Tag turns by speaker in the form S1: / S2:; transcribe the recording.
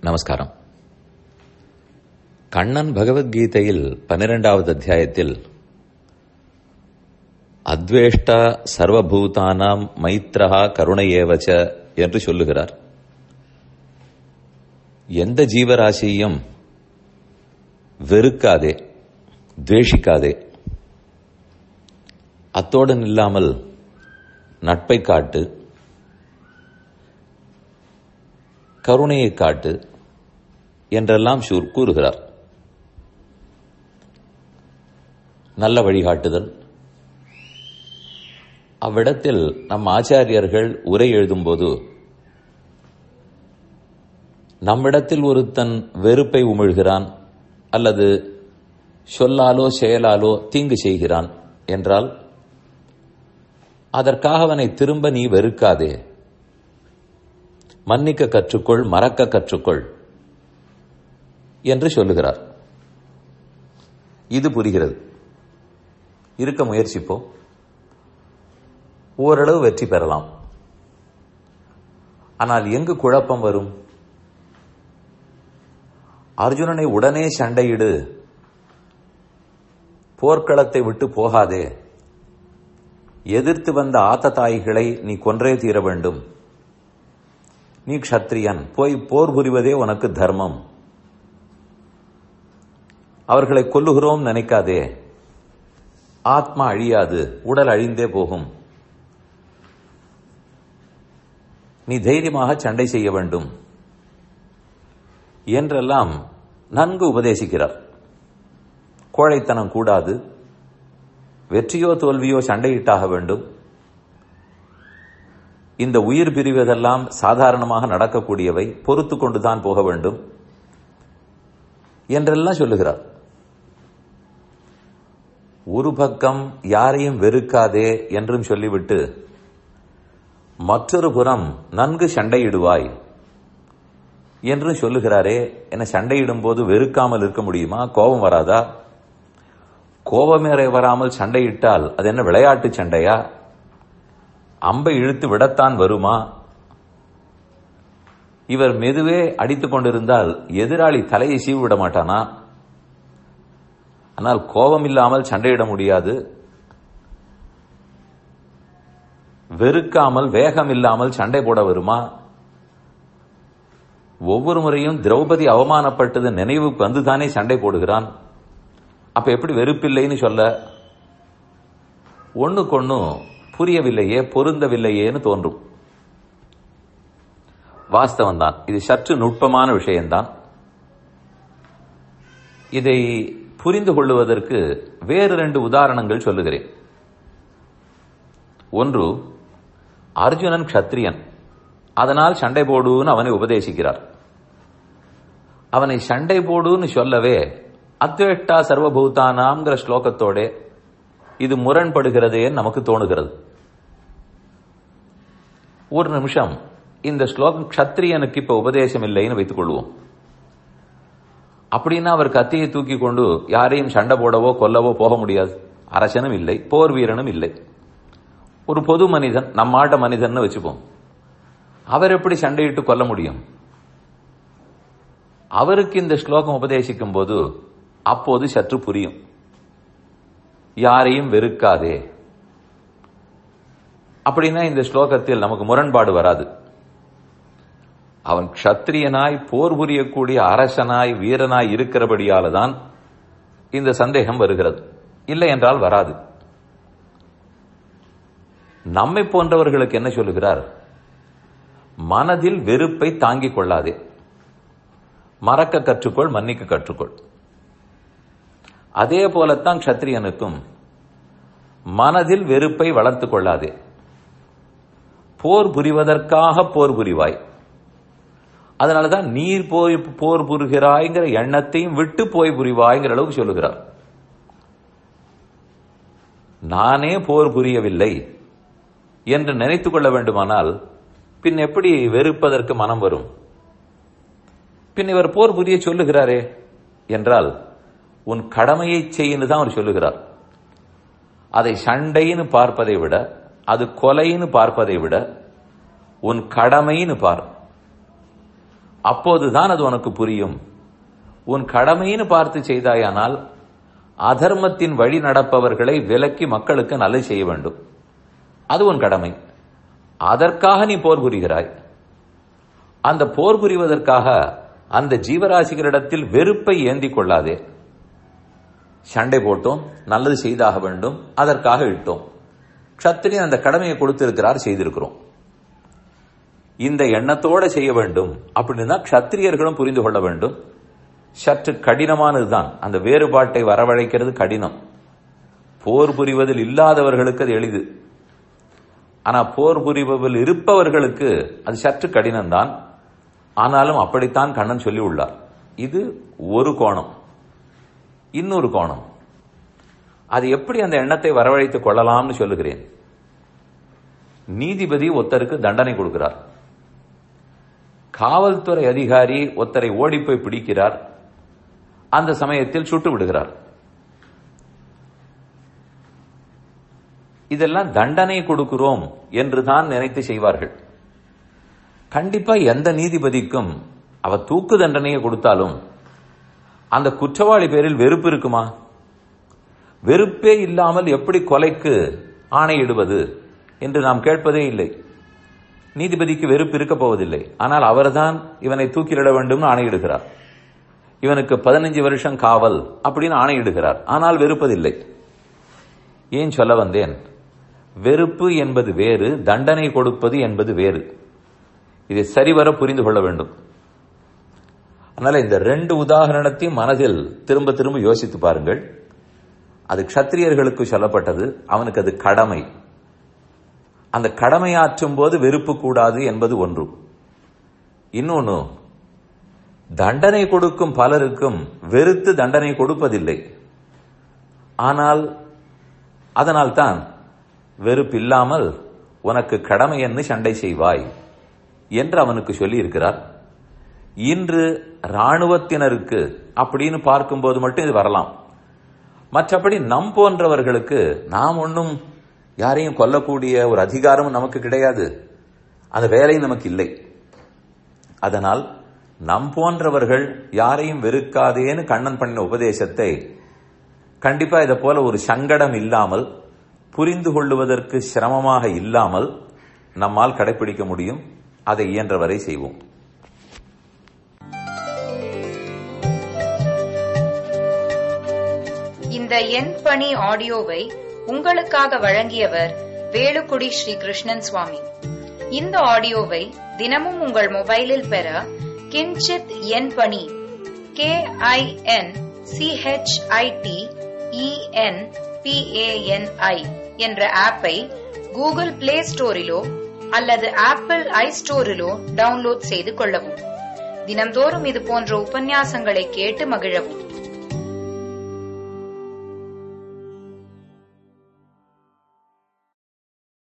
S1: நமஸ்காரம் கண்ணன் பகவத்கீதையில் பன்னிரெண்டாவது அத்தியாயத்தில் அத்வேஷ்டா சர்வபூதானாம் மைத்ரஹா கருணையேவச்ச என்று சொல்லுகிறார் எந்த ஜீவராசியையும் வெறுக்காதே துவேஷிக்காதே அத்தோடு நில்லாமல் நட்பை காட்டு கருணையை காட்டு என்றெல்லாம் ஷூர் கூறுகிறார் நல்ல வழிகாட்டுதல் அவ்விடத்தில் நம் ஆச்சாரியர்கள் உரை எழுதும்போது நம்மிடத்தில் ஒருத்தன் வெறுப்பை உமிழ்கிறான் அல்லது சொல்லாலோ செயலாலோ தீங்கு செய்கிறான் என்றால் அதற்காக அவனை திரும்ப நீ வெறுக்காதே மன்னிக்க கற்றுக்கொள் மறக்க கற்றுக்கொள் என்று சொல்லுகிறார் இது புரிகிறது இருக்க முயற்சிப்போம் ஓரளவு வெற்றி பெறலாம் ஆனால் எங்கு குழப்பம் வரும் அர்ஜுனனை உடனே சண்டையிடு போர்க்களத்தை விட்டு போகாதே எதிர்த்து வந்த ஆத்த தாய்களை நீ கொன்றே தீர வேண்டும் நீ க்ஷத்ரியன் போய் போர் புரிவதே உனக்கு தர்மம் அவர்களை கொல்லுகிறோம் நினைக்காதே ஆத்மா அழியாது உடல் அழிந்தே போகும் நீ தைரியமாக சண்டை செய்ய வேண்டும் என்றெல்லாம் நன்கு உபதேசிக்கிறார் கோழைத்தனம் கூடாது வெற்றியோ தோல்வியோ சண்டையிட்டாக வேண்டும் இந்த உயிர் பிரிவதெல்லாம் சாதாரணமாக நடக்கக்கூடியவை பொறுத்து கொண்டுதான் போக வேண்டும் என்றெல்லாம் சொல்லுகிறார் ஒரு பக்கம் யாரையும் வெறுக்காதே என்றும் சொல்லிவிட்டு மற்றொரு புறம் நன்கு சண்டையிடுவாய் என்றும் சொல்லுகிறாரே என சண்டையிடும் போது வெறுக்காமல் இருக்க முடியுமா கோபம் வராதா கோபமேற வராமல் சண்டையிட்டால் அது என்ன விளையாட்டு சண்டையா அம்பை இழுத்து விடத்தான் வருமா இவர் மெதுவே அடித்துக் கொண்டிருந்தால் எதிராளி தலையை சீவி விட மாட்டானா ஆனால் கோபம் இல்லாமல் சண்டையிட முடியாது வெறுக்காமல் வேகம் இல்லாமல் சண்டை போட வருமா ஒவ்வொரு முறையும் திரௌபதி அவமானப்பட்டது நினைவுக்கு வந்துதானே சண்டை போடுகிறான் அப்ப எப்படி வெறுப்பில்லைன்னு சொல்ல ஒண்ணுக்கொன்னு புரியவில்லையே பொருந்தவில்லையேன்னு தோன்றும் வாஸ்தவம் தான் இது சற்று நுட்பமான விஷயம்தான் இதை புரிந்து கொள்ளுவதற்கு வேறு ரெண்டு உதாரணங்கள் சொல்லுகிறேன் ஒன்று அர்ஜுனன் க்ஷத்ரியன் அதனால் சண்டை போடுன்னு அவனை உபதேசிக்கிறார் அவனை சண்டை போடுன்னு சொல்லவே அத்வேட்டா சர்வபூதானாம்ங்கிற ஸ்லோகத்தோட இது முரண்படுகிறதே நமக்கு தோணுகிறது ஒரு நிமிஷம் இந்த ஸ்லோகம் க்ஷத்ரியனுக்கு இப்ப உபதேசம் இல்லைன்னு வைத்துக் கொள்வோம் அப்படின்னா அவர் கத்தியை தூக்கி கொண்டு யாரையும் சண்டை போடவோ கொல்லவோ போக முடியாது அரசனும் இல்லை போர் வீரனும் இல்லை ஒரு பொது மனிதன் நம்மாட்ட மனிதன் வச்சுப்போம் அவர் எப்படி சண்டையிட்டு கொல்ல முடியும் அவருக்கு இந்த ஸ்லோகம் உபதேசிக்கும் போது அப்போது சற்று புரியும் யாரையும் வெறுக்காதே அப்படின்னா இந்த ஸ்லோகத்தில் நமக்கு முரண்பாடு வராது அவன் க்ஷத்திரியனாய் போர் புரியக்கூடிய அரசனாய் வீரனாய் இருக்கிறபடியால தான் இந்த சந்தேகம் வருகிறது இல்லை என்றால் வராது நம்மை போன்றவர்களுக்கு என்ன சொல்லுகிறார் மனதில் வெறுப்பை தாங்கிக் கொள்ளாதே மறக்க கற்றுக்கொள் மன்னிக்க கற்றுக்கொள் அதே போலத்தான் க்ஷத்திரியனுக்கும் மனதில் வெறுப்பை வளர்த்து கொள்ளாதே போர் புரிவதற்காக போர் புரிவாய் அதனாலதான் நீர் போய் போர் புரிகிறாய்ங்கிற எண்ணத்தையும் விட்டு போய் புரிவாய்ங்கிற அளவுக்கு சொல்லுகிறார் நானே போர் புரியவில்லை என்று நினைத்துக் கொள்ள வேண்டுமானால் பின் எப்படி வெறுப்பதற்கு மனம் வரும் பின் இவர் போர் புரிய சொல்லுகிறாரே என்றால் உன் கடமையை செய்யன்னு தான் அவர் சொல்லுகிறார் அதை சண்டைன்னு பார்ப்பதை விட அது கொலைன்னு பார்ப்பதை விட உன் கடமைன்னு பார் அப்போதுதான் அது உனக்கு புரியும் உன் கடமைன்னு பார்த்து செய்தாயானால் அதர்மத்தின் வழி நடப்பவர்களை விலக்கி மக்களுக்கு நல்லது செய்ய வேண்டும் அது உன் கடமை அதற்காக நீ போர் புரிகிறாய் அந்த போர் புரிவதற்காக அந்த ஜீவராசிகளிடத்தில் வெறுப்பை ஏந்தி கொள்ளாதே சண்டை போட்டோம் நல்லது செய்தாக வேண்டும் அதற்காக இட்டோம் க்ஷத்திரியன் அந்த கடமையை கொடுத்திருக்கிறார் செய்திருக்கிறோம் இந்த எண்ணத்தோட செய்ய வேண்டும் அப்படின்னா க்ஷத்திரியர்களும் புரிந்து கொள்ள வேண்டும் சற்று கடினமானதுதான் அந்த வேறுபாட்டை வரவழைக்கிறது கடினம் போர் புரிவதில் இல்லாதவர்களுக்கு அது எளிது ஆனா போர் புரிபவர்கள் இருப்பவர்களுக்கு அது சற்று கடினம்தான் ஆனாலும் அப்படித்தான் கண்ணன் சொல்லி உள்ளார் இது ஒரு கோணம் இன்னொரு கோணம் அது எப்படி அந்த எண்ணத்தை வரவழைத்துக் கொள்ளலாம்னு சொல்லுகிறேன் நீதிபதி ஒருத்தருக்கு தண்டனை கொடுக்கிறார் காவல்துறை அதிகாரி ஒருத்தரை ஓடிப்போய் பிடிக்கிறார் அந்த சமயத்தில் சுட்டு விடுகிறார் இதெல்லாம் தண்டனை கொடுக்கிறோம் என்றுதான் நினைத்து செய்வார்கள் கண்டிப்பா எந்த நீதிபதிக்கும் அவ தூக்கு தண்டனையை கொடுத்தாலும் அந்த குற்றவாளி பேரில் வெறுப்பு இருக்குமா வெறுப்பே இல்லாமல் எப்படி கொலைக்கு ஆணையிடுவது என்று நாம் கேட்பதே இல்லை நீதிபதிக்கு வெறுப்பு இருக்க போவதில்லை ஆனால் அவர்தான் இவனை தூக்கிலிட வேண்டும் ஆணையிடுகிறார் இவனுக்கு பதினஞ்சு வருஷம் காவல் அப்படின்னு ஆணையிடுகிறார் ஆனால் வெறுப்பதில்லை ஏன் சொல்ல வந்தேன் வெறுப்பு என்பது வேறு தண்டனை கொடுப்பது என்பது வேறு இதை சரிவர புரிந்து கொள்ள வேண்டும் அதனால இந்த ரெண்டு உதாரணத்தையும் மனதில் திரும்ப திரும்ப யோசித்து பாருங்கள் அது க்ஷத்திரியர்களுக்கு சொல்லப்பட்டது அவனுக்கு அது கடமை அந்த கடமையாற்றும் போது வெறுப்பு கூடாது என்பது ஒன்று இன்னொன்னு தண்டனை கொடுக்கும் பலருக்கும் வெறுத்து தண்டனை கொடுப்பதில்லை ஆனால் அதனால்தான் வெறுப்பில்லாமல் உனக்கு கடமை என்று சண்டை செய்வாய் என்று அவனுக்கு சொல்லி இருக்கிறார் இன்று ராணுவத்தினருக்கு அப்படின்னு பார்க்கும்போது மட்டும் இது வரலாம் மற்றபடி நம் போன்றவர்களுக்கு நாம் ஒன்றும் யாரையும் கொல்லக்கூடிய ஒரு அதிகாரமும் நமக்கு கிடையாது அந்த வேலை நமக்கு இல்லை அதனால் நம் போன்றவர்கள் யாரையும் வெறுக்காதேன்னு கண்ணன் பண்ணின உபதேசத்தை கண்டிப்பா இதை போல ஒரு சங்கடம் இல்லாமல் புரிந்து கொள்ளுவதற்கு சிரமமாக இல்லாமல் நம்மால் கடைபிடிக்க முடியும் அதை இயன்றவரை செய்வோம்
S2: இந்த என் பணி ஆடியோவை உங்களுக்காக வழங்கியவர் வேலுக்குடி ஸ்ரீ கிருஷ்ணன் சுவாமி இந்த ஆடியோவை தினமும் உங்கள் மொபைலில் பெற கிஞ்சித் என் பணி கே ஐ என் சிஹெச்ஐடி இஎன் பிஏஎன்ஐ என்ற ஆப்பை கூகுள் பிளே ஸ்டோரிலோ அல்லது ஆப்பிள் ஐ ஸ்டோரிலோ டவுன்லோட் செய்து கொள்ளவும் தினம்தோறும் இது போன்ற உபன்யாசங்களை கேட்டு மகிழவும்